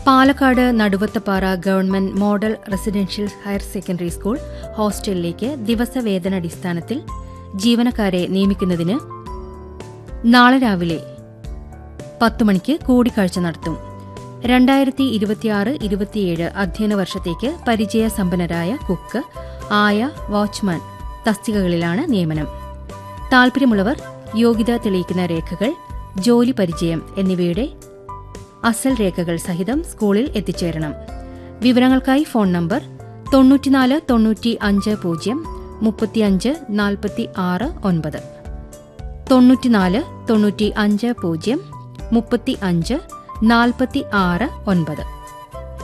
Palakkad Naduvathappara government model residential higher secondary school ഹോസ്റ്റലിലേക്ക് ദിവസവേതനടിസ്ഥാനത്തിൽ ജീവനക്കാരെ നിയമിക്കുന്നതിന് നാളെ രാവിലെ പത്ത് മണിക്ക് കൂടിക്കാഴ്ച നടത്തും രണ്ടായിരത്തി ഇരുപത്തിയാറ് ഇരുപത്തിയേഴ് അധ്യയന വർഷത്തേക്ക് പരിചയസമ്പന്നരായ കുക്ക് ആയ വാച്ച്മാൻ തസ്തികകളിലാണ് നിയമനം താൽപര്യമുള്ളവർ യോഗ്യത തെളിയിക്കുന്ന രേഖകൾ ജോലി പരിചയം എന്നിവയുടെ അസൽ രേഖകൾ സഹിതം സ്കൂളിൽ എത്തിച്ചേരണം വിവരങ്ങൾക്കായി ഫോൺ നമ്പർ തൊണ്ണൂറ്റിനാല് തൊണ്ണൂറ്റി അഞ്ച് പൂജ്യം മുപ്പത്തിയഞ്ച് നാൽപ്പത്തി ആറ് ഒൻപത് തൊണ്ണൂറ്റിനാല് തൊണ്ണൂറ്റി അഞ്ച് പൂജ്യം മുപ്പത്തി അഞ്ച് നാൽപ്പത്തി ആറ് ഒൻപത്